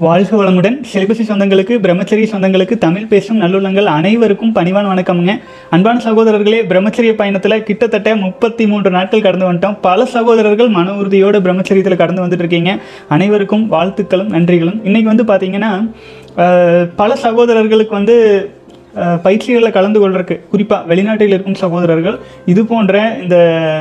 வாழ்க வளமுடன் செலிபசி சொந்தங்களுக்கு பிரம்மச்சரிய சொந்தங்களுக்கு தமிழ் பேசும் நல்லுள்ளங்கள் அனைவருக்கும் பணிவான வணக்கம்ங்க அன்பான சகோதரர்களே பிரம்மச்சரிய பயணத்தில் கிட்டத்தட்ட முப்பத்தி மூன்று நாட்கள் கடந்து வந்துட்டோம் பல சகோதரர்கள் மன உறுதியோட பிரம்மச்சரியத்தில் கடந்து வந்துட்டு இருக்கீங்க அனைவருக்கும் வாழ்த்துக்களும் நன்றிகளும் இன்னைக்கு வந்து பார்த்தீங்கன்னா அஹ், பல சகோதரர்களுக்கு வந்து அஹ், பயிற்சிகளில் கலந்து கொள்றதுக்கு குறிப்பாக வெளிநாட்டில் இருக்கும் சகோதரர்கள் இது போன்ற இந்த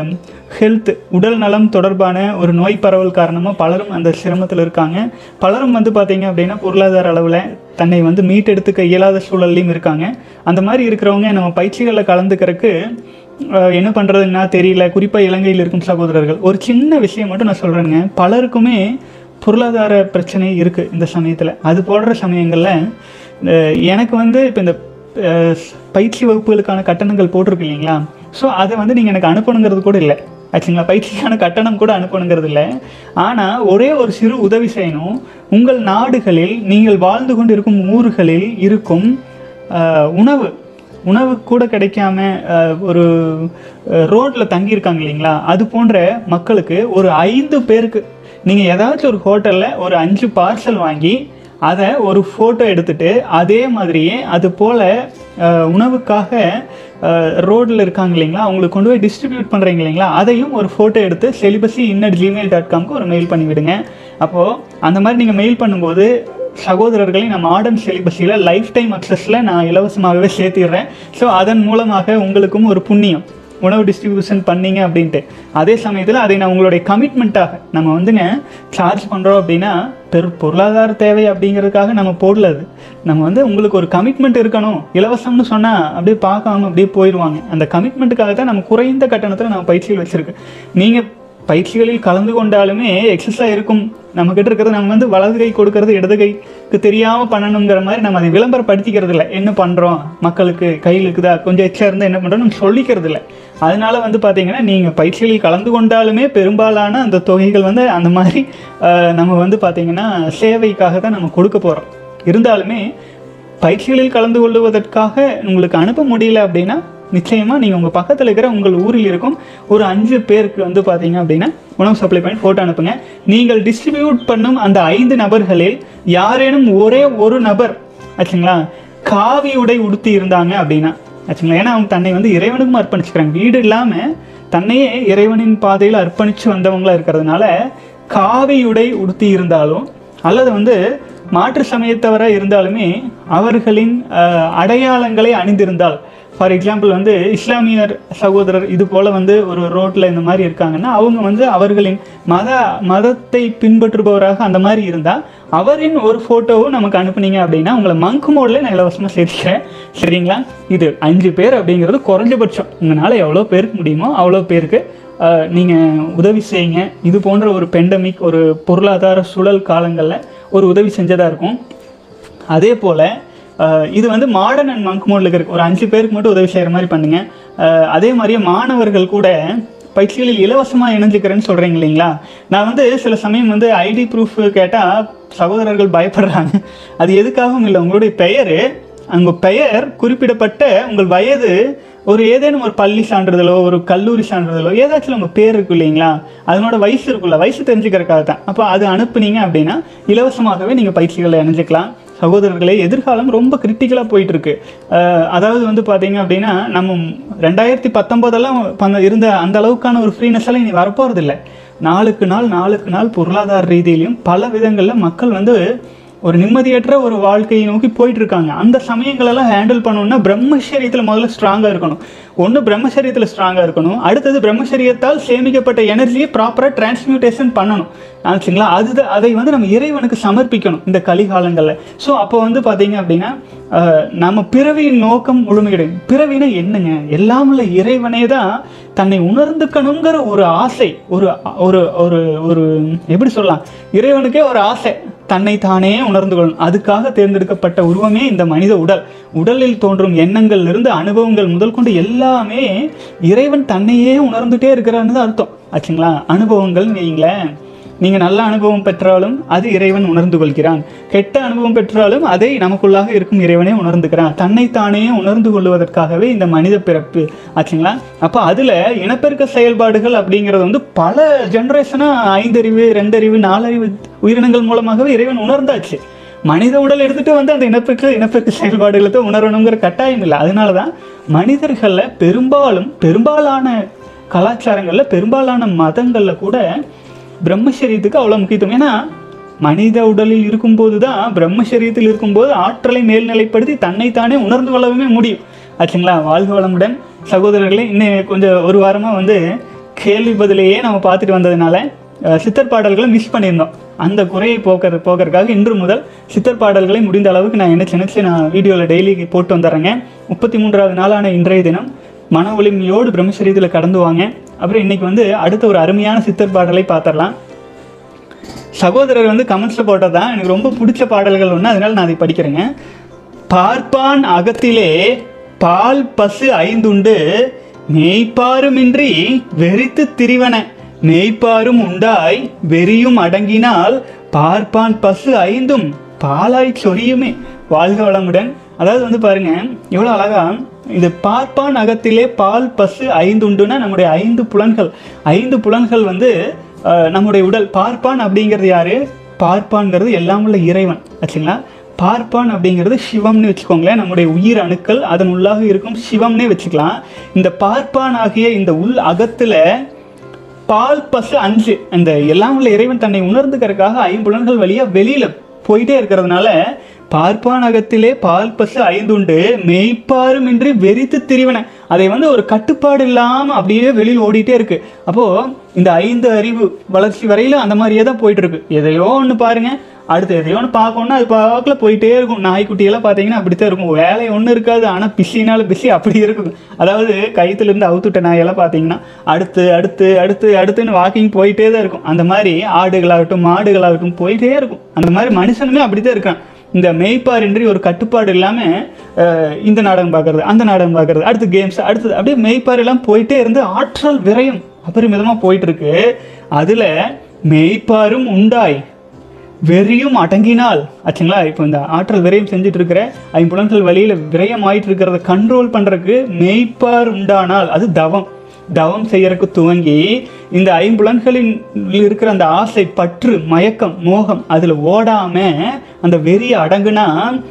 ஹெல்த் உடல் நலம் தொடர்பான ஒரு நோய் பரவல் காரணமாக பலரும் அந்த சிரமத்தில் இருக்காங்க பலரும் வந்து பார்த்தீங்க அப்படின்னா பொருளாதார அளவில் தன்னை வந்து மீட்டெடுத்துக்க இயலாத சூழல்லையும் இருக்காங்க அந்த மாதிரி இருக்கிறவங்க நம்ம பயிற்சிகளில் கலந்துக்கிறதுக்கு அஹ், என்ன பண்ணுறதுன்னா தெரியல குறிப்பாக இலங்கையில் இருக்கும் சகோதரர்கள் ஒரு சின்ன விஷயம் மட்டும் நான் சொல்கிறேங்க பலருக்குமே பொருளாதார பிரச்சனை இருக்குது இந்த சமயத்தில் அது போடுற சமயங்களில் அஹ், எனக்கு வந்து இப்போ இந்த அஹ், பயிற்சி வகுப்புகளுக்கான கட்டணங்கள் போட்டிருக்கு இல்லைங்களா ஸோ அதை வந்து நீங்கள் எனக்கு அனுப்பணுங்கிறது கூட இல்லை ஆச்சுங்களா பயிற்சிக்கான கட்டணம் கூட அனுப்பணுங்கிறது இல்லை ஆனால் ஒரே ஒரு சிறு உதவி செய்யணும் உங்கள் நாடுகளில் நீங்கள் வாழ்ந்து கொண்டு இருக்கும் ஊர்களில் இருக்கும் அஹ், உணவு உணவு கூட கிடைக்காம அஹ், ஒரு ரோட்டில் தங்கியிருக்காங்க இல்லைங்களா அது போன்ற மக்களுக்கு ஒரு ஐந்து பேருக்கு நீங்கள் ஏதாச்சும் ஒரு ஹோட்டலில் ஒரு அஞ்சு பார்சல் வாங்கி அதை ஒரு ஃபோட்டோ எடுத்துட்டு அதே மாதிரியே அது போல் உணவுக்காக ரோட்டில் இருக்காங்க இல்லைங்களா அவங்களுக்கு கொண்டு போய் டிஸ்ட்ரிபியூட் பண்ணுறீங்க இல்லைங்களா அதையும் ஒரு ஃபோட்டோ எடுத்து செலிபஸி இன்னட் ஜிமெயில் டாட் காம்க்கு ஒரு மெயில் பண்ணி விடுங்க அப்போது அந்த மாதிரி நீங்கள் மெயில் பண்ணும்போது சகோதரர்களை நான் மாடர்ன் செலிபஸியில் லைஃப் டைம் அக்சஸில் நான் இலவசமாகவே சேர்த்திடுறேன் ஸோ அதன் மூலமாக உங்களுக்கும் ஒரு புண்ணியம் உணவு டிஸ்ட்ரிபியூஷன் பண்ணீங்க அப்படின்ட்டு அதே சமயத்தில் அதை நான் உங்களுடைய கமிட்மெண்ட்டாக நம்ம வந்துங்க சார்ஜ் பண்ணுறோம் அப்படின்னா பெரு பொருளாதார தேவை அப்படிங்கிறதுக்காக நம்ம போடல அது நம்ம வந்து உங்களுக்கு ஒரு கமிட்மெண்ட் இருக்கணும் இலவசம்னு சொன்னால் அப்படியே பார்க்காம அப்படியே போயிடுவாங்க அந்த கமிட்மெண்ட்டுக்காக தான் நம்ம குறைந்த கட்டணத்தில் நம்ம பயிற்சிகள் வச்சுருக்கு நீங்கள் பயிற்சிகளில் கலந்து கொண்டாலுமே எக்ஸஸாக இருக்கும் நம்மக்கிட்ட இருக்கிறது நம்ம வந்து வலது கை கொடுக்கறது இடது கைக்கு தெரியாமல் பண்ணணுங்கிற மாதிரி நம்ம அதை விளம்பரப்படுத்திக்கிறது இல்லை என்ன பண்ணுறோம் மக்களுக்கு கையில் இருக்குதா கொஞ்சம் எச்சா இருந்தால் என்ன பண்ணுறோம் நம்ம சொல்லிக்கிறது இல்லை அதனால வந்து பார்த்தீங்கன்னா நீங்கள் பயிற்சிகளில் கலந்து கொண்டாலுமே பெரும்பாலான அந்த தொகைகள் வந்து அந்த மாதிரி அஹ், நம்ம வந்து பார்த்தீங்கன்னா சேவைக்காக தான் நம்ம கொடுக்க போகிறோம் இருந்தாலுமே பயிற்சிகளில் கலந்து கொள்வதற்காக உங்களுக்கு அனுப்ப முடியல அப்படின்னா நிச்சயமாக நீங்கள் உங்கள் பக்கத்தில் இருக்கிற உங்கள் ஊரில் இருக்கும் ஒரு அஞ்சு பேருக்கு வந்து பார்த்தீங்க அப்படின்னா உணவு சப்ளை பண்ணி ஃபோட்டோ அனுப்புங்க நீங்கள் டிஸ்ட்ரிபியூட் பண்ணும் அந்த ஐந்து நபர்களில் யாரேனும் ஒரே ஒரு நபர் ஆச்சுங்களா காவி உடை உடுத்தி இருந்தாங்க அப்படின்னா ஆச்சுங்களா ஏன்னா அவங்க தன்னை வந்து இறைவனுக்கும் அர்ப்பணிச்சுக்கிறாங்க வீடு இல்லாமல் தன்னையே இறைவனின் பாதையில் அர்ப்பணித்து வந்தவங்களா இருக்கிறதுனால காவி உடை உடுத்தி இருந்தாலும் அல்லது வந்து மாற்று சமயத்தவராக இருந்தாலுமே அவர்களின் அஹ், அடையாளங்களை அணிந்திருந்தால் ஃபார் எக்ஸாம்பிள் வந்து இஸ்லாமியர் சகோதரர் இது போல் வந்து ஒரு ரோட்டில் இந்த மாதிரி இருக்காங்கன்னா அவங்க வந்து அவர்களின் மத மதத்தை பின்பற்றுபவராக அந்த மாதிரி இருந்தால் அவரின் ஒரு ஃபோட்டோவும் நமக்கு அனுப்புனீங்க அப்படின்னா உங்களை மங்கு மோடில் நான் இலவசமாக சேர்த்துக்கிறேன் சரிங்களா இது அஞ்சு பேர் அப்படிங்கிறது குறைஞ்சபட்சம் உங்களால் எவ்வளோ பேருக்கு முடியுமோ அவ்வளோ பேருக்கு நீங்கள் உதவி செய்யுங்க இது போன்ற ஒரு பெண்டமிக் ஒரு பொருளாதார சுழல் காலங்களில் ஒரு உதவி செஞ்சதாக இருக்கும் அதே போல் இது வந்து மாடர்ன் அண்ட் மங்க் மோடில் இருக்கு ஒரு அஞ்சு பேருக்கு மட்டும் உதவி செய்கிற மாதிரி பண்ணுங்க அஹ், அதே மாதிரியே மாணவர்கள் கூட பயிற்சிகளில் இலவசமாக இணைஞ்சுக்கிறேன்னு சொல்கிறீங்க இல்லைங்களா நான் வந்து சில சமயம் வந்து ஐடி ப்ரூஃப் கேட்டால் சகோதரர்கள் பயப்படுறாங்க அது எதுக்காகவும் இல்லை உங்களுடைய பெயர் உங்கள் பெயர் குறிப்பிடப்பட்ட உங்கள் வயது ஒரு ஏதேனும் ஒரு பள்ளி சான்றிதழோ ஒரு கல்லூரி சான்றிதழோ ஏதாச்சும் உங்கள் பேர் இருக்கு இல்லைங்களா அதனோட வயசு இருக்குல்ல வயசு தெரிஞ்சுக்கிறதுக்காக தான் அப்போ அது அனுப்புனீங்க அப்படின்னா இலவசமாகவே நீங்கள் பயிற்சிகளை அணிஞ்சுக்கலாம் சகோதரர்களே எதிர்காலம் ரொம்ப கிரிட்டிக்கலாக போயிட்டு இருக்கு அஹ் அதாவது வந்து பார்த்தீங்க அப்படின்னா நம்ம ரெண்டாயிரத்தி பத்தொம்போதெல்லாம் பண்ண இருந்த அந்த அளவுக்கான ஒரு ஃப்ரீனஸ் எல்லாம் இனி வரப்போகிறது இல்லை நாளுக்கு நாள் நாளுக்கு நாள் பொருளாதார ரீதியிலையும் பல விதங்களில் மக்கள் வந்து ஒரு நிம்மதியற்ற ஒரு வாழ்க்கையை நோக்கி போயிட்டு இருக்காங்க அந்த சமயங்களெல்லாம் ஹேண்டில் பண்ணணும்னா பிரம்மச்சரியத்தில் முதல்ல ஸ்ட்ராங்காக இருக்கணும் ஒன்று பிரம்மச்சரியத்தில் ஸ்ட்ராங்காக இருக்கணும் அடுத்தது பிரம்மச்சரியத்தால் சேமிக்கப்பட்ட எனர்ஜியை ப்ராப்பராக டிரான்ஸ்மியூட்டேஷன் பண்ணணும் ஆச்சுங்களா அது அதை வந்து நம்ம இறைவனுக்கு சமர்ப்பிக்கணும் இந்த கலிகாலங்களில் ஸோ அப்போ வந்து பார்த்தீங்க அப்படின்னா அஹ், நம்ம பிறவியின் நோக்கம் முழுமையடையும் பிறவினா என்னங்க எல்லாமல்ல இறைவனே தான் தன்னை உணர்ந்துக்கணுங்கிற ஒரு ஆசை ஒரு ஒரு ஒரு ஒரு எப்படி சொல்லலாம் இறைவனுக்கே ஒரு ஆசை தன்னை தானே உணர்ந்து கொள்ளணும் அதுக்காக தேர்ந்தெடுக்கப்பட்ட உருவமே இந்த மனித உடல் உடலில் தோன்றும் எண்ணங்கள்ல இருந்து அனுபவங்கள் முதல் கொண்டு எல்லாமே இறைவன் தன்னையே உணர்ந்துட்டே இருக்கிறான்னு தான் அர்த்தம் ஆச்சுங்களா அனுபவங்கள்னு வைங்களேன் நீங்கள் நல்ல அனுபவம் பெற்றாலும் அது இறைவன் உணர்ந்து கொள்கிறான் கெட்ட அனுபவம் பெற்றாலும் அதை நமக்குள்ளாக இருக்கும் இறைவனே உணர்ந்துக்கிறான் தன்னைத்தானே உணர்ந்து கொள்வதற்காகவே இந்த மனித பிறப்பு ஆச்சுங்களா அப்போ அதில் இனப்பெருக்க செயல்பாடுகள் அப்படிங்கிறது வந்து பல ஜென்ரேஷனாக ஐந்தறிவு ரெண்டறிவு நாலறிவு உயிரினங்கள் மூலமாகவே இறைவன் உணர்ந்தாச்சு மனித உடல் எடுத்துட்டு வந்து அந்த இனப்பெருக்க இனப்பெருக்க செயல்பாடுகளை தான் உணரணுங்கிற கட்டாயம் இல்லை அதனால தான் மனிதர்களில் பெரும்பாலும் பெரும்பாலான கலாச்சாரங்களில் பெரும்பாலான மதங்களில் கூட பிரம்மச்சரியத்துக்கு அவ்வளோ முக்கியத்துவம் ஏன்னா மனித உடலில் இருக்கும்போது தான் பிரம்மச்சரியத்தில் இருக்கும்போது ஆற்றலை மேல்நிலைப்படுத்தி தன்னைத்தானே உணர்ந்து கொள்ளவே முடியும் ஆச்சுங்களா வாழ்க வளமுடன் சகோதரர்களே இன்னும் கொஞ்சம் ஒரு வாரமாக வந்து கேள்வி பதிலையே நம்ம பார்த்துட்டு வந்ததுனால அஹ், சித்தர் பாடல்களை மிஸ் பண்ணியிருந்தோம் அந்த குறையை போக்குற போக்குறதுக்காக இன்று முதல் சித்தர் பாடல்களை முடிந்த அளவுக்கு நான் நினச்சி நினச்சி நான் வீடியோவில் டெய்லி போட்டு வந்துடுறேங்க முப்பத்தி மூன்றாவது நாளான இன்றைய தினம் மன ஒளிமையோடு பிரம்மச்சரியத்தில் கடந்து வாங்க அப்புறம் இன்னைக்கு வந்து அடுத்த ஒரு அருமையான சித்தர் பாடலை பார்த்துடலாம் சகோதரர் வந்து கமெண்ட்ஸில் போட்டது தான் எனக்கு ரொம்ப பிடிச்ச பாடல்கள் ஒன்று அதனால நான் அதை படிக்கிறேங்க பார்ப்பான் அகத்திலே பால் பசு ஐந்துண்டு மேய்ப்பாருமின்றி வெறித்து திரிவன மேய்ப்பாரும் உண்டாய் வெறியும் அடங்கினால் பார்ப்பான் பசு ஐந்தும் பாலாய் சொரியுமே வாழ்க வளமுடன் அதாவது வந்து பாருங்க எவ்வளோ அழகா இந்த பார்ப்பான் அகத்திலே பால் பசு ஐந்து உண்டுன்னா நம்முடைய ஐந்து புலன்கள் ஐந்து புலன்கள் வந்து அஹ், நம்முடைய உடல் பார்ப்பான் அப்படிங்கிறது யாரு பார்ப்பான்ங்கிறது எல்லாம் உள்ள இறைவன் ஆச்சுங்களா பார்ப்பான் அப்படிங்கிறது சிவம்னு வச்சுக்கோங்களேன் நம்முடைய உயிர் அணுக்கள் அதன் உள்ளாக இருக்கும் சிவம்னே வச்சுக்கலாம் இந்த பார்ப்பான் ஆகிய இந்த உள் அகத்துல பால் பசு அஞ்சு அந்த எல்லாம் உள்ள இறைவன் தன்னை உணர்ந்துக்கிறதுக்காக ஐம்புலன்கள் வழியா வெளியில போயிட்டே இருக்கிறதுனால பார்ப்பானகத்திலே பால் பசு ஐந்துண்டு மெய்ப்பாரும் இன்றி வெறித்து திரிவன அதை வந்து ஒரு கட்டுப்பாடு இல்லாம அப்படியே வெளியில் ஓடிட்டே இருக்கு அப்போ இந்த ஐந்து அறிவு வளர்ச்சி வரையில அந்த மாதிரியே தான் போயிட்டு இருக்கு எதையோ ஒன்று பாருங்க அடுத்து எதையோ ஒன்று பார்க்கணும்னா அது பார்க்கல போயிட்டே இருக்கும் நாய்க்குட்டியெல்லாம் பார்த்தீங்கன்னா அப்படித்தான் இருக்கும் வேலை ஒன்றும் இருக்காது ஆனால் பிஸினாலும் பிஸி அப்படி இருக்கும் அதாவது கயிற்றுலேருந்து அவுத்துட்ட நாயெல்லாம் பார்த்தீங்கன்னா அடுத்து அடுத்து அடுத்து அடுத்துன்னு வாக்கிங் போயிட்டே தான் இருக்கும் அந்த மாதிரி ஆடுகளாகட்டும் மாடுகளாகட்டும் போயிட்டே இருக்கும் அந்த மாதிரி மனுஷனுமே அப்படி தான் இருக்கான் இந்த மெய்ப்பாரின்றி ஒரு கட்டுப்பாடு இல்லாமல் இந்த நாடகம் பார்க்கறது அந்த நாடகம் பார்க்கறது அடுத்து கேம்ஸ் அடுத்தது அப்படியே மெய்ப்பார் எல்லாம் போயிட்டே இருந்து ஆற்றல் விரயம் அபரிமிதமாக போயிட்டு இருக்கு அதில் மெய்ப்பாரும் உண்டாய் வெறியும் அடங்கினால் ஆச்சுங்களா இப்போ இந்த ஆற்றல் விரயம் செஞ்சுட்டு இருக்கிற ஐம்புலன்கள் வழியில் விரயம் ஆயிட்டு இருக்கிறத கண்ட்ரோல் பண்ணுறதுக்கு மெய்ப்பார் உண்டானால் அது தவம் தவம் செய்யறதுக்கு துவங்கி இந்த ஐம்புலன்களின் இருக்கிற அந்த ஆசை பற்று மயக்கம் மோகம் அதில் ஓடாம அந்த வெறி அடங்குனா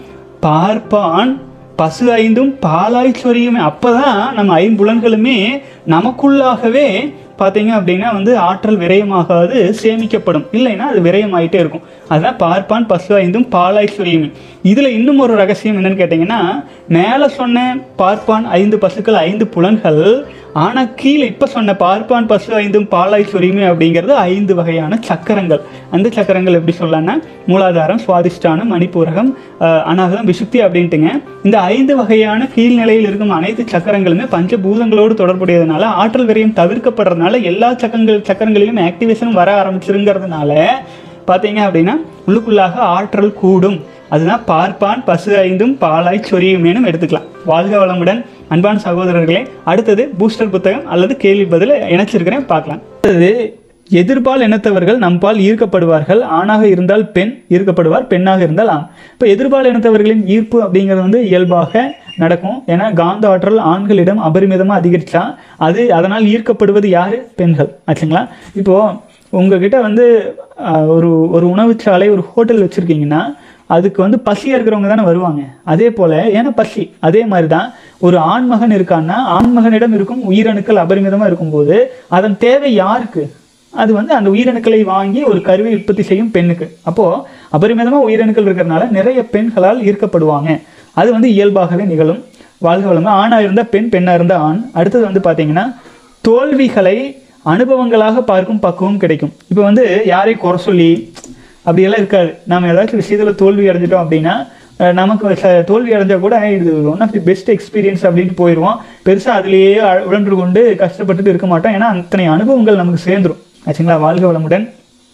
பார்ப்பான் பசு ஐந்தும் பாலாய் சொரியுமே அப்பதான் நம்ம ஐம்புலன்களுமே நமக்குள்ளாகவே பார்த்தீங்க அப்படின்னா வந்து ஆற்றல் விரயமாகாது சேமிக்கப்படும் இல்லைன்னா அது விரயமாயிட்டே இருக்கும் அதுதான் பார்ப்பான் பசு ஐந்தும் பாலாய் சொரியுமே இதில் இன்னும் ஒரு ரகசியம் என்னன்னு கேட்டிங்கன்னா மேலே சொன்ன பார்ப்பான் ஐந்து பசுக்கள் ஐந்து புலன்கள் ஆனால் கீழே இப்போ சொன்ன பார்ப்பான் பசு ஐந்தும் பாலாய் சொரியுமே அப்படிங்கிறது ஐந்து வகையான சக்கரங்கள் அந்த சக்கரங்கள் எப்படி சொல்லலாம்னா மூலாதாரம் சுவாதிஷ்டானம் மணிப்பூரகம் அஹ், அநாகதம் விசுக்தி அப்படின்ட்டுங்க இந்த ஐந்து வகையான கீழ்நிலையில் இருக்கும் அனைத்து சக்கரங்களுமே பஞ்சபூதங்களோடு தொடர்புடையதுனால ஆற்றல் விரயம் தவிர்க்கப்படுறதுனால எல்லா சக்கரங்கள் சக்கரங்களிலும் ஆக்டிவேஷனும் வர ஆரம்பிச்சிருங்கிறதுனால பார்த்தீங்க அப்படின்னா உள்ளுக்குள்ளாக ஆற்றல் கூடும் அதுதான் பார்ப்பான் பசு ஐந்தும் பாலாய் சொரியுமேனும் எடுத்துக்கலாம் வாழ்க வளமுடன் அன்பான சகோதரர்களே அடுத்தது பூஸ்டர் புத்தகம் அல்லது கேள்வி பதில் இணைச்சிருக்கிறேன் பார்க்கலாம் அடுத்தது எதிர்பால் இனத்தவர்கள் நம்பால் ஈர்க்கப்படுவார்கள் ஆணாக இருந்தால் பெண் ஈர்க்கப்படுவார் பெண்ணாக இருந்தால் ஆண் இப்போ எதிர்பால் இனத்தவர்களின் ஈர்ப்பு அப்படிங்கிறது வந்து இயல்பாக நடக்கும் ஏன்னா காந்த ஆற்றல் ஆண்களிடம் அபரிமிதமாக அதிகரிச்சா அது அதனால் ஈர்க்கப்படுவது யாரு பெண்கள் ஆச்சுங்களா இப்போ உங்ககிட்ட வந்து ஆஹ், ஒரு ஒரு உணவுச்சாலை ஒரு ஹோட்டல் வச்சுருக்கீங்கன்னா அதுக்கு வந்து பசியாக இருக்கிறவங்க தானே வருவாங்க அதே போல் ஏன்னா பசி அதே மாதிரி தான் ஒரு ஆண்மகன் இருக்கான்னா ஆண்மகனிடம் இருக்கும் உயிரணுக்கள் அபரிமிதமாக இருக்கும்போது அதன் தேவை யாருக்கு அது வந்து அந்த உயிரணுக்களை வாங்கி ஒரு கருவை உற்பத்தி செய்யும் பெண்ணுக்கு அப்போது அபரிமிதமாக உயிரணுக்கள் இருக்கிறதுனால நிறைய பெண்களால் ஈர்க்கப்படுவாங்க அது வந்து இயல்பாகவே நிகழும் வாழ்க வளமாக ஆணாக இருந்தால் பெண் பெண்ணாக இருந்தால் ஆண் அடுத்தது வந்து பார்த்தீங்கன்னா தோல்விகளை அனுபவங்களாக பார்க்கும் பக்குவம் கிடைக்கும் இப்போ வந்து யாரையும் குறை சொல்லி அப்படியெல்லாம் இருக்காது நம்ம ஏதாச்சும் விஷயத்தில் தோல்வி அடைஞ்சிட்டோம் அப்படின்னா அஹ், நமக்கு ச- தோல்வி அடைஞ்சா கூட இது one of the best experience அப்படின்ட்டு போயிடுவோம் பெருசாக அதுலேயே அ- உழன்று கொண்டு கஷ்டப்பட்டுட்டு இருக்க மாட்டோம் ஏன்னா அத்தனை அனுபவங்கள் நமக்கு சேர்ந்துரும் ஆச்சுங்களா வாழ்க வளமுடன்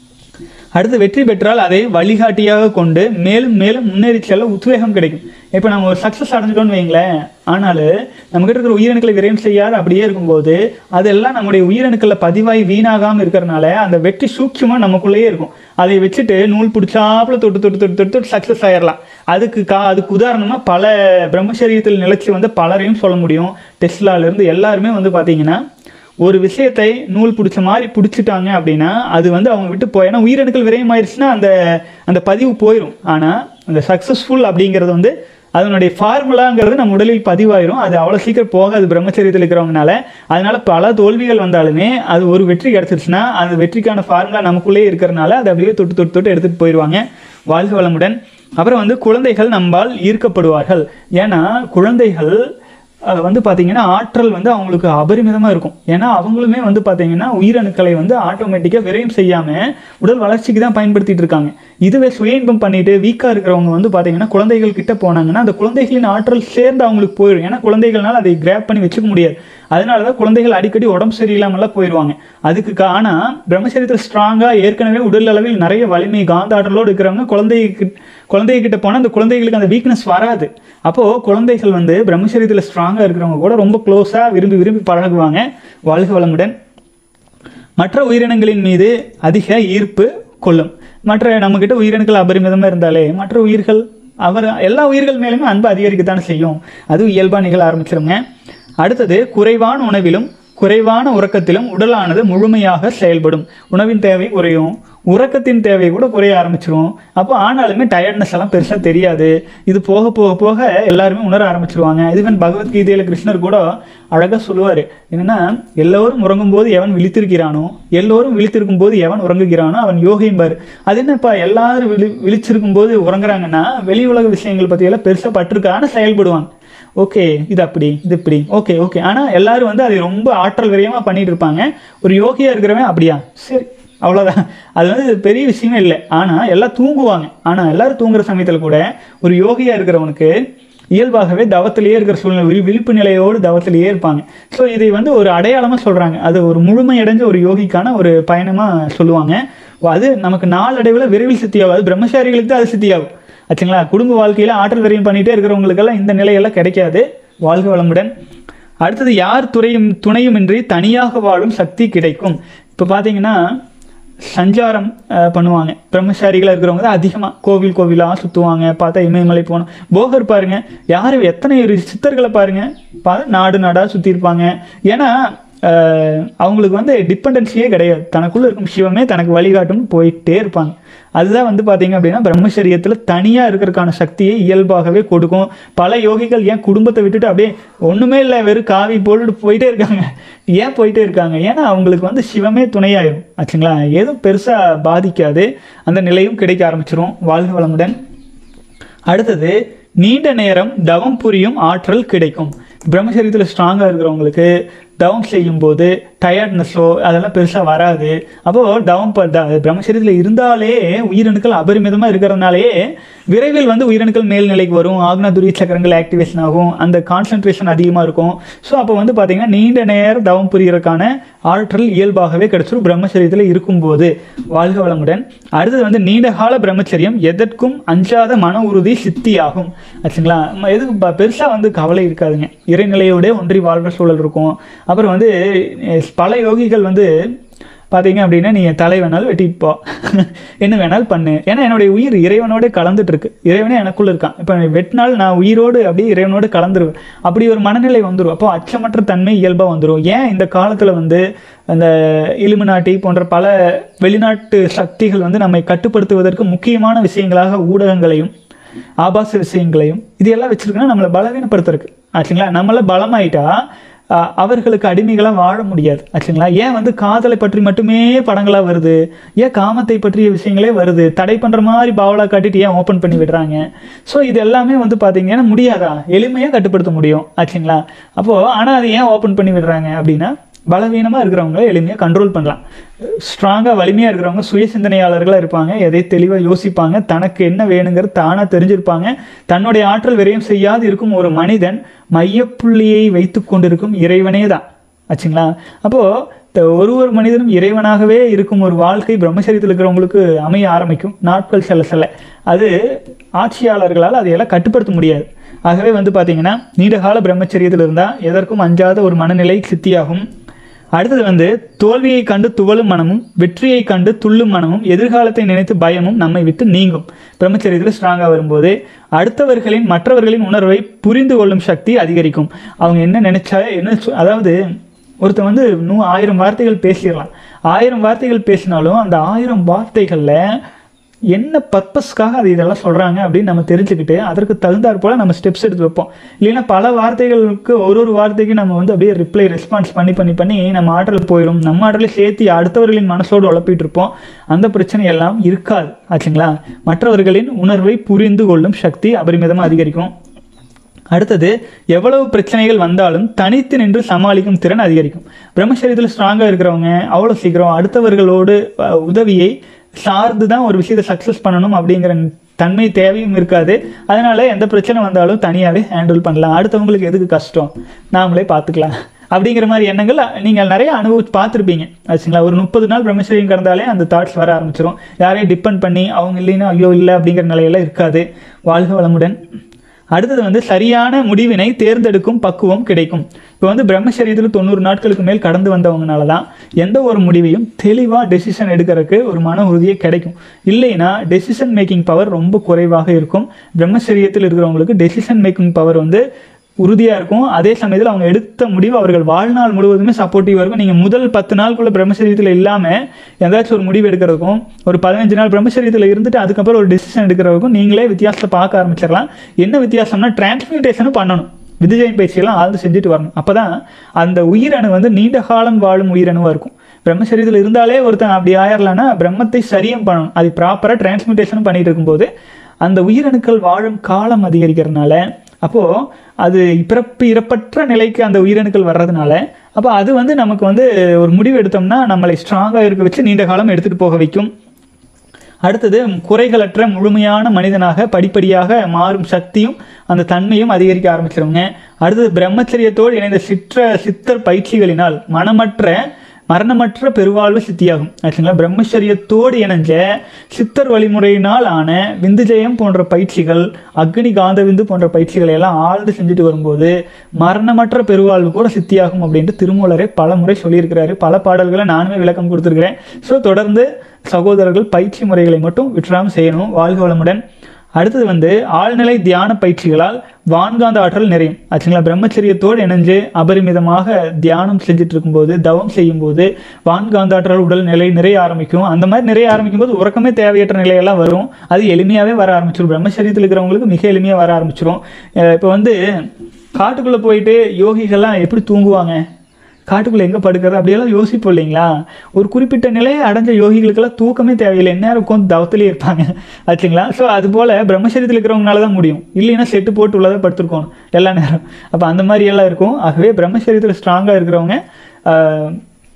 அடுத்து வெற்றி பெற்றால் அதை வழிகாட்டியாக கொண்டு மேலும் மேலும் முன்னேறி செல்ல உத்வேகம் கிடைக்கும் இப்போ நம்ம ஒரு சக்ஸஸ் அடைஞ்சிட்டோம்னு வைங்களேன் ஆனாலும் நம்மகிட்ட இருக்கிற உயிரணுக்களை விரயம் செய்யாத அப்படியே இருக்கும்போது அதெல்லாம் நம்முடைய உயிரணுக்களில் பதிவாகி வீணாகாமல் இருக்கிறனால அந்த வெற்றி சூட்சமாக நமக்குள்ளேயே இருக்கும் அதை வச்சுட்டு நூல் பிடிச்சாப்புல தொட்டு தொட்டு தொட்டு தொட்டு தொட்டு சக்ஸஸ் ஆயிடலாம் அதுக்கு கா அதுக்கு உதாரணமாக பல பிரம்மச்சரியத்தில் நிலைச்சி வந்து பலரையும் சொல்ல முடியும் டெஸ்லாலேருந்து எல்லாருமே வந்து பார்த்தீங்கன்னா ஒரு விஷயத்தை நூல் பிடிச்ச மாதிரி பிடிச்சிட்டாங்க அப்படின்னா அது வந்து அவங்க விட்டு போய் ஏன்னா உயிரணுக்கள் விரயமாயிருச்சுன்னா அந்த அந்த பதிவு போயிடும் ஆனால் அந்த சக்ஸஸ்ஃபுல் அப்படிங்கிறது வந்து அதனுடைய ஃபார்முலாங்கிறது நம்ம உடலில் பதிவாயிரும் அது அவ்வளோ சீக்கிரம் போகாது பிரம்மச்சரியத்தில் இருக்கிறவங்கனால அதனால பல தோல்விகள் வந்தாலுமே அது ஒரு வெற்றி கிடச்சிருச்சுன்னா அந்த வெற்றிக்கான ஃபார்முலா நமக்குள்ளேயே இருக்கிறனால அதை அப்படியே தொட்டு தொட்டு தொட்டு எடுத்துகிட்டு போயிடுவாங்க வாழ்க வளமுடன் அப்புறம் வந்து குழந்தைகள் நம்மால் ஈர்க்கப்படுவார்கள் ஏன்னா குழந்தைகள் அது வந்து பார்த்தீங்கன்னா ஆற்றல் வந்து அவங்களுக்கு அபரிமிதமாக இருக்கும் ஏன்னா அவங்களுமே வந்து பார்த்தீங்கன்னா உயிரணுக்களை வந்து ஆட்டோமேட்டிக்காக விரயம் செய்யாமல் உடல் வளர்ச்சிக்கு தான் பயன்படுத்திட்டு இருக்காங்க இதுவே சுய இன்பம் பண்ணிட்டு வீக்காக இருக்கிறவங்க வந்து பார்த்தீங்கன்னா குழந்தைகள் கிட்ட போனாங்கன்னா அந்த குழந்தைகளின் ஆற்றல் சேர்ந்து அவங்களுக்கு போயிடும் ஏன்னா குழந்தைகள்னால அதை கிராப் பண்ணி வச்சுக்க முடியாது அதனால தான் குழந்தைகள் அடிக்கடி உடம்பு சரியில்லாமலாம் போயிடுவாங்க அதுக்கு காணா பிரம்மச்சரியத்தில் ஸ்ட்ராங்காக ஏற்கனவே உடல் அளவில் நிறைய வலிமை காந்த ஆற்றலோடு இருக்கிறவங்க குழந்தை குழந்தைகிட்ட போனால் அந்த குழந்தைகளுக்கு அந்த வீக்னஸ் வராது அப்போது குழந்தைகள் வந்து பிரம்மச்சரியத்தில் ஸ்ட்ராங்காக இருக்கிறவங்க கூட ரொம்ப க்ளோஸாக விரும்பி விரும்பி பழகுவாங்க வாழ்க வளமுடன் மற்ற உயிரினங்களின் மீது அதிக ஈர்ப்பு கொள்ளும் மற்ற நம்மக்கிட்ட உயிரினங்கள் அபரிமிதமாக இருந்தாலே மற்ற உயிர்கள் அவர் எல்லா உயிர்கள் மேலுமே அன்பு அதிகரிக்கத்தானே செய்யும் அது இயல்பாக நிகழ ஆரம்பிச்சிருங்க அடுத்தது குறைவான உணவிலும் குறைவான உறக்கத்திலும் உடலானது முழுமையாக செயல்படும் உணவின் தேவை குறையும் உறக்கத்தின் தேவை கூட குறைய ஆரம்பிச்சிரும் அப்போ ஆனாலுமே டயர்ட்னஸ் எல்லாம் பெருசாக தெரியாது இது போக போக போக எல்லாருமே உணர ஆரம்பிச்சிருவாங்க இதுவன் பகவத்கீதையில் கிருஷ்ணர் கூட அழகாக சொல்லுவார் என்னன்னா எல்லோரும் உறங்கும் போது எவன் விழித்திருக்கிறானோ எல்லோரும் விழித்திருக்கும் போது எவன் உறங்குகிறானோ அவன் யோகிம்பார் அது என்னப்பா எல்லாரும் விழி விழிச்சிருக்கும் போது உறங்குறாங்கன்னா வெளி உலக விஷயங்கள் பற்றியெல்லாம் பெருசாக பட்டிருக்க ஆனால் செயல்படுவாங்க ஓகே இது அப்படி இது இப்படி ஓகே ஓகே ஆனால் எல்லாரும் வந்து அதை ரொம்ப ஆற்றல் விரயமாக பண்ணிட்டு இருப்பாங்க ஒரு யோகியாக இருக்கிறவன் அப்படியா சரி அவ்வளோதான் அது வந்து பெரிய விஷயமே இல்லை ஆனால் எல்லாம் தூங்குவாங்க ஆனால் எல்லாரும் தூங்குற சமயத்தில் கூட ஒரு யோகியாக இருக்கிறவனுக்கு இயல்பாகவே தவத்திலேயே இருக்கிற சூழ்நிலை விழி விழிப்பு நிலையோடு தவத்திலேயே இருப்பாங்க ஸோ இதை வந்து ஒரு அடையாளமாக சொல்கிறாங்க அது ஒரு முழுமையடைஞ்ச ஒரு யோகிக்கான ஒரு பயணமாக சொல்லுவாங்க அது நமக்கு நாளடைவில் விரைவில் சித்தியாகும் அது பிரம்மச்சாரிகளுக்கு தான் அது சித்தியாகும் ஆச்சுங்களா குடும்ப வாழ்க்கையில் ஆற்றல் விரையும் பண்ணிகிட்டே இருக்கிறவங்களுக்கெல்லாம் இந்த நிலையெல்லாம் கிடைக்காது வாழ்க வளமுடன் அடுத்தது யார் துறையும் துணையுமின்றி தனியாக வாழும் சக்தி கிடைக்கும் இப்போ பார்த்தீங்கன்னா சஞ்சாரம் அஹ், பண்ணுவாங்க பிரம்மச்சாரிகளாக இருக்கிறவங்க தான் அதிகமாக கோவில் கோவிலாக சுற்றுவாங்க பார்த்தா இமயமலை போகணும் போகர் பாருங்க யார் எத்தனை ஒரு சித்தர்களை பாருங்க பார்த்தா நாடு நாடாக சுற்றி இருப்பாங்க ஏன்னா அஹ், அவங்களுக்கு வந்து டிபெண்டன்சியே கிடையாது தனக்குள்ளே இருக்கும் சிவமே தனக்கு வழிகாட்டும்னு போயிட்டே இருப்பாங்க அதுதான் வந்து பார்த்தீங்க அப்படின்னா பிரம்மச்சரியத்தில் தனியாக இருக்கிறதுக்கான சக்தியை இயல்பாகவே கொடுக்கும் பல யோகிகள் ஏன் குடும்பத்தை விட்டுட்டு அப்படியே ஒன்றுமே இல்லை வெறும் காவி போட்டுட்டு போயிட்டே இருக்காங்க ஏன் போயிட்டே இருக்காங்க ஏன்னா அவங்களுக்கு வந்து சிவமே துணையாயிரும் ஆச்சுங்களா எதுவும் பெருசாக பாதிக்காது அந்த நிலையும் கிடைக்க ஆரம்பிச்சிரும் வாழ்க வளமுடன் அடுத்தது நீண்ட நேரம் தவம் புரியும் ஆற்றல் கிடைக்கும் பிரம்மச்சரியத்தில் ஸ்ட்ராங்காக இருக்கிறவங்களுக்கு தவம் செய்யும்போது டயர்ட்னஸோ அதெல்லாம் பெருசாக வராது அப்போது தவம் ப த பிரம்மச்சரியத்தில் இருந்தாலே உயிரணுக்கள் அபரிமிதமாக இருக்கிறதுனாலே விரைவில் வந்து உயிரணுக்கள் மேல்நிலைக்கு வரும் ஆக்னாதுரி சக்கரங்கள் ஆக்டிவேஷன் ஆகும் அந்த கான்சன்ட்ரேஷன் அதிகமாக இருக்கும் ஸோ அப்போ வந்து பார்த்தீங்கன்னா நீண்ட நேரம் தவம் புரியறதுக்கான ஆற்றல் இயல்பாகவே கிடைச்சிரும் பிரம்மச்சரியத்தில் இருக்கும்போது வாழ்க வளமுடன் அடுத்தது வந்து நீண்ட கால பிரம்மச்சரியம் எதற்கும் அஞ்சாத மன உறுதி சித்தியாகும் ஆச்சுங்களா ம- எதுக்கு ப- பெருசா வந்து கவலை இருக்காதுங்க இறைநிலையோட ஒன்றி வாழ்ற சூழல் இருக்கும் அப்புறம் வந்து அஹ், பல யோகிகள் வந்து பார்த்தீங்க அப்படின்னா நீ என் தலை வேணாலும் வெட்டிட்டு போ என்ன வேணாலும் பண்ணு ஏன்னா என்னுடைய உயிர் இறைவனோட கலந்துட்டு இருக்கு இறைவனே எனக்குள்ள இருக்கான் இப்போ வெட்டினால் நான் உயிரோடு அப்படியே இறைவனோடு கலந்துருவேன் அப்படி ஒரு மனநிலை வந்துடும் அப்போ அச்சமற்ற தன்மை இயல்பாக வந்துடும் ஏன் இந்த காலத்தில் வந்து அந்த இலுமினாட்டி போன்ற பல வெளிநாட்டு சக்திகள் வந்து நம்மை கட்டுப்படுத்துவதற்கு முக்கியமான விஷயங்களாக ஊடகங்களையும் ஆபாச விஷயங்களையும் இது எல்லாம் வச்சிருக்கோன்னா நம்மளை பலவீனப்படுத்துறதுக்கு ஆச்சுங்களா நம்மள பலமாயிட்டா ஆஹ், அவர்களுக்கு அடிமைகளாக வாழ முடியாது ஆச்சுங்களா ஏன் வந்து காதலை பற்றி மட்டுமே படங்களாக வருது ஏன் காமத்தை பற்றிய விஷயங்களே வருது தடை பண்ணுற மாதிரி பாவலா காட்டிட்டு ஏன் ஓப்பன் பண்ணி விடுறாங்க ஸோ இது எல்லாமே வந்து பார்த்தீங்கன்னா முடியாதா எளிமையாக கட்டுப்படுத்த முடியும் ஆச்சுங்களா அப்போது ஆனால் அது ஏன் ஓப்பன் பண்ணி விடுறாங்க அப்படின்னா பலவீனமாக இருக்கிறவங்கள எளிமையாக கண்ட்ரோல் பண்ணலாம் ஸ்ட்ராங்காக வலிமையாக இருக்கிறவங்க சுய சிந்தனையாளர்களாக இருப்பாங்க எதை தெளிவாக யோசிப்பாங்க தனக்கு என்ன வேணுங்கிறது தானாக தெரிஞ்சிருப்பாங்க தன்னுடைய ஆற்றல் விரயம் செய்யாது இருக்கும் ஒரு மனிதன் மையப்புள்ளியை வைத்து கொண்டிருக்கும் இறைவனே தான் ஆச்சுங்களா அப்போது ஒரு ஒரு மனிதனும் இறைவனாகவே இருக்கும் ஒரு வாழ்க்கை பிரம்மச்சரியத்தில் இருக்கிறவங்களுக்கு அமைய ஆரம்பிக்கும் நாட்கள் செல்ல செல்ல அது ஆட்சியாளர்களால் அதையெல்லாம் கட்டுப்படுத்த முடியாது ஆகவே வந்து பார்த்தீங்கன்னா நீண்டகால பிரம்மச்சரியத்தில் இருந்தால் எதற்கும் அஞ்சாத ஒரு மனநிலை சித்தியாகும் அடுத்தது வந்து தோல்வியை கண்டு துவளும் மனமும் வெற்றியை கண்டு துள்ளும் மனமும் எதிர்காலத்தை நினைத்து பயமும் நம்மை விட்டு நீங்கும் பிரம்மச்சரியத்தில் ஸ்ட்ராங்காக வரும்போது அடுத்தவர்களின் மற்றவர்களின் உணர்வை புரிந்து கொள்ளும் சக்தி அதிகரிக்கும் அவங்க என்ன நினைச்சா என்ன சொ- அதாவது ஒருத்தன் வந்து இன்னும் ஆயிரம் வார்த்தைகள் பேசிடலாம் ஆயிரம் வார்த்தைகள் பேசினாலும் அந்த ஆயிரம் வார்த்தைகளில் என்ன பர்பஸ்க்காக அது இதெல்லாம் சொல்கிறாங்க அப்படின்னு நம்ம தெரிஞ்சுக்கிட்டு அதற்கு தகுந்தாற் போல் நம்ம ஸ்டெப்ஸ் எடுத்து வைப்போம் இல்லைன்னா பல வார்த்தைகளுக்கு ஒரு ஒரு வார்த்தைக்கு நம்ம வந்து அப்படியே ரிப்ளை ரெஸ்பான்ஸ் பண்ணி பண்ணி பண்ணி நம்ம ஆற்றல் போயிடும் நம்ம ஆற்றலை சேர்த்து அடுத்தவர்களின் மனசோடு உழப்பிட்டு இருப்போம் அந்த பிரச்சனை எல்லாம் இருக்காது ஆச்சுங்களா மற்றவர்களின் உணர்வை புரிந்து கொள்ளும் சக்தி அபரிமிதமாக அதிகரிக்கும் அடுத்தது எவ்வளவு பிரச்சனைகள் வந்தாலும் தனித்து நின்று சமாளிக்கும் திறன் அதிகரிக்கும் பிரம்மச்சரியத்தில் ஸ்ட்ராங்காக இருக்கிறவங்க அவ்வளோ சீக்கிரம் அடுத்தவர்களோடு அஹ், உதவியை சார்ந்து தான் ஒரு விஷயத்தை சக்ஸஸ் பண்ணணும் அப்படிங்கிற தன்மை தேவையும் இருக்காது அதனால எந்த பிரச்சனை வந்தாலும் தனியாகவே ஹேண்டில் பண்ணலாம் அடுத்தவங்களுக்கு எதுக்கு கஷ்டம் நாமளே பார்த்துக்கலாம் அப்படிங்கிற மாதிரி எண்ணங்கள் நீங்கள் நிறைய அனுபவிச்சு பார்த்துருப்பீங்க ஆச்சுங்களா ஒரு முப்பது நாள் பிரம்மச்சரியம் கடந்தாலே அந்த தாட்ஸ் வர ஆரம்பிச்சிடும் யாரையும் டிபெண்ட் பண்ணி அவங்க இல்லைன்னா ஐயோ இல்லை அப்படிங்கிற நிலையெல்லாம் இருக்காது வாழ்க வளமுடன் அடுத்தது வந்து சரியான முடிவினை தேர்ந்தெடுக்கும் பக்குவம் கிடைக்கும் இப்போ வந்து பிரம்மச்சரியத்தில் தொண்ணூறு நாட்களுக்கு மேல் கடந்து வந்தவங்கனால தான் எந்த ஒரு முடிவையும் தெளிவாக டெசிஷன் எடுக்கிறதுக்கு ஒரு மன உறுதியே கிடைக்கும் இல்லைன்னா டெசிஷன் மேக்கிங் பவர் ரொம்ப குறைவாக இருக்கும் பிரம்மச்சரியத்தில் இருக்கிறவங்களுக்கு டெசிஷன் மேக்கிங் பவர் வந்து உறுதியாக இருக்கும் அதே சமயத்தில் அவங்க எடுத்த முடிவு அவர்கள் வாழ்நாள் முழுவதுமே சப்போர்ட்டிவாக இருக்கும் நீங்கள் முதல் பத்து நாளுக்குள்ள பிரம்மச்சரியத்தில் இல்லாமல் ஏதாச்சும் ஒரு முடிவு எடுக்கிறதுக்கும் ஒரு பதினஞ்சு நாள் பிரம்மச்சரியத்தில் இருந்துட்டு அதுக்கப்புறம் ஒரு டெசிஷன் எடுக்கிறதுக்கும் நீங்களே வித்தியாசத்தை பார்க்க ஆரம்பிச்சிடலாம் என்ன வித்தியாசம்னா டிரான்ஸ்மியூட்டேஷனும் பண்ணணும் விதிஜயம் பயிற்சியெல்லாம் ஆழ்ந்து செஞ்சுட்டு வரணும் அப்போ தான் அந்த உயிரணு வந்து நீண்ட காலம் வாழும் உயிரணுவாக இருக்கும் பிரம்மச்சரியத்தில் இருந்தாலே ஒருத்தன் அப்படி ஆயிரலான்னா பிரம்மத்தை சரியம் பண்ணணும் அது ப்ராப்பராக டிரான்ஸ்மியூட்டேஷனும் பண்ணிட்டு இருக்கும்போது அந்த உயிரணுக்கள் வாழும் காலம் அதிகரிக்கிறதுனால அப்போது அது பிறப்பு இறப்பற்ற நிலைக்கு அந்த உயிரணுக்கள் வர்றதுனால அப்போ அது வந்து நமக்கு வந்து ஒரு முடிவு எடுத்தோம்னா நம்மளை ஸ்ட்ராங்காக இருக்க வச்சு நீண்ட காலம் எடுத்துகிட்டு போக வைக்கும் அடுத்தது குறைகளற்ற முழுமையான மனிதனாக படிப்படியாக மாறும் சக்தியும் அந்த தன்மையும் அதிகரிக்க ஆரம்பிச்சிருவங்க அடுத்தது பிரம்மச்சரியத்தோடு இணைந்த சிற்ற சித்தர் பயிற்சிகளினால் மனமற்ற மரணமற்ற பெருவாழ்வு சித்தியாகும் ஆச்சுங்களா பிரம்மச்சரியத்தோடு இணைஞ்ச சித்தர் வழிமுறையினால் ஆன விந்துஜயம் போன்ற பயிற்சிகள் அக்னி காந்தவிந்து போன்ற பயிற்சிகளை எல்லாம் ஆழ்ந்து செஞ்சுட்டு வரும்போது மரணமற்ற பெருவாழ்வு கூட சித்தியாகும் அப்படின்ட்டு திருமூலரே பல முறை சொல்லியிருக்கிறாரு பல பாடல்களை நானுமே விளக்கம் கொடுத்துருக்கிறேன் ஸோ தொடர்ந்து சகோதரர்கள் பயிற்சி முறைகளை மட்டும் விட்டுறாமல் செய்யணும் வாழ்க வளமுடன் அடுத்தது வந்து ஆழ்நிலை தியான பயிற்சிகளால் வான்காந்த ஆற்றல் நிறையும் ஆச்சுங்களா பிரம்மச்சரியத்தோடு இணைஞ்சு அபரிமிதமாக தியானம் செஞ்சுட்டு இருக்கும்போது தவம் செய்யும்போது வான்காந்த ஆற்றல் உடல் நிலை நிறைய ஆரம்பிக்கும் அந்த மாதிரி நிறைய ஆரம்பிக்கும் போது உறக்கமே தேவையற்ற நிலையெல்லாம் வரும் அது எளிமையாகவே வர ஆரம்பிச்சிடும் பிரம்மச்சரியத்தில் இருக்கிறவங்களுக்கு மிக எளிமையாக வர ஆரம்பிச்சிடும் இப்போ வந்து காட்டுக்குள்ளே போயிட்டு யோகிகள்லாம் எப்படி தூங்குவாங்க காட்டுக்குள்ளே எங்கே படுக்கிறது அப்படியெல்லாம் யோசிப்போம் இல்லைங்களா ஒரு குறிப்பிட்ட நிலையை அடைஞ்ச யோகிகளுக்கெல்லாம் தூக்கமே தேவையில்லை நேரம் உட்காந்து தவத்திலே இருப்பாங்க ஆச்சுங்களா ஸோ அது போல் பிரம்மச்சரியத்தில் இருக்கிறவங்களால தான் முடியும் இல்லைன்னா செட்டு போட்டு உள்ளதை படுத்துருக்கணும் எல்லா நேரம் அப்போ அந்த மாதிரி எல்லாம் இருக்கும் ஆகவே பிரம்மச்சரியத்தில் ஸ்ட்ராங்காக இருக்கிறவங்க ஆஹ்,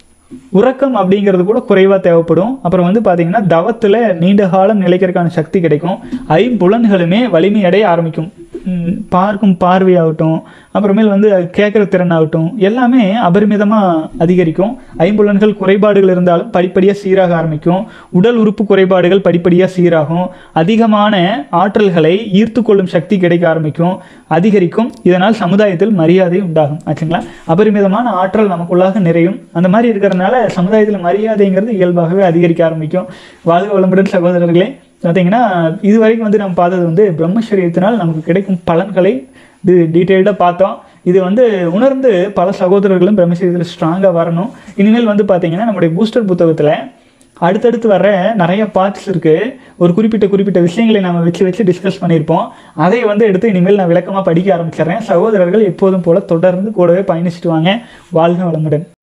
உறக்கம் அப்படிங்கிறது கூட குறைவாக தேவைப்படும் அப்புறம் வந்து பார்த்தீங்கன்னா தவத்தில் நீண்ட காலம் நிலைக்கிறதுக்கான சக்தி கிடைக்கும் ஐம்புலன்களுமே வலிமையடைய ஆரம்பிக்கும் ம், பார்க்கும் பார்வையாகட்டும் அப்புறமேல் வந்து கேட்குற திறனாகட்டும் எல்லாமே அபரிமிதமாக அதிகரிக்கும் ஐம்புலன்கள் குறைபாடுகள் இருந்தாலும் படிப்படியாக சீராக ஆரம்பிக்கும் உடல் உறுப்பு குறைபாடுகள் படிப்படியாக சீராகும் அதிகமான ஆற்றல்களை ஈர்த்து கொள்ளும் சக்தி கிடைக்க ஆரம்பிக்கும் அதிகரிக்கும் இதனால் சமுதாயத்தில் மரியாதை உண்டாகும் ஆச்சுங்களா அபரிமிதமான ஆற்றல் நமக்குள்ளாக நிறையும் அந்த மாதிரி இருக்கிறதுனால சமுதாயத்தில் மரியாதைங்கிறது இயல்பாகவே அதிகரிக்க ஆரம்பிக்கும் வாழ்க வளமுடன் சகோதரர்களே பார்த்தீங்கன்னா இது வரைக்கும் வந்து நம்ம பார்த்தது வந்து பிரம்மச்சரியத்தினால் நமக்கு கிடைக்கும் பலன்களை இது டீட்டெயில்டாக பார்த்தோம் இது வந்து உணர்ந்து பல சகோதரர்களும் பிரம்மச்சரியத்தில் ஸ்ட்ராங்காக வரணும் இனிமேல் வந்து பார்த்தீங்கன்னா நம்முடைய பூஸ்டர் புத்தகத்தில் அடுத்தடுத்து வர நிறைய பார்ட்ஸ் இருக்குது ஒரு குறிப்பிட்ட குறிப்பிட்ட விஷயங்களை நம்ம வச்சு வச்சு டிஸ்கஸ் பண்ணியிருப்போம் அதை வந்து எடுத்து இனிமேல் நான் விளக்கமாக படிக்க ஆரம்பிச்சிடுறேன் சகோதரர்கள் எப்போதும் போல தொடர்ந்து கூடவே பயணிச்சுட்டு வாங்க வாழ்க வளமுடன்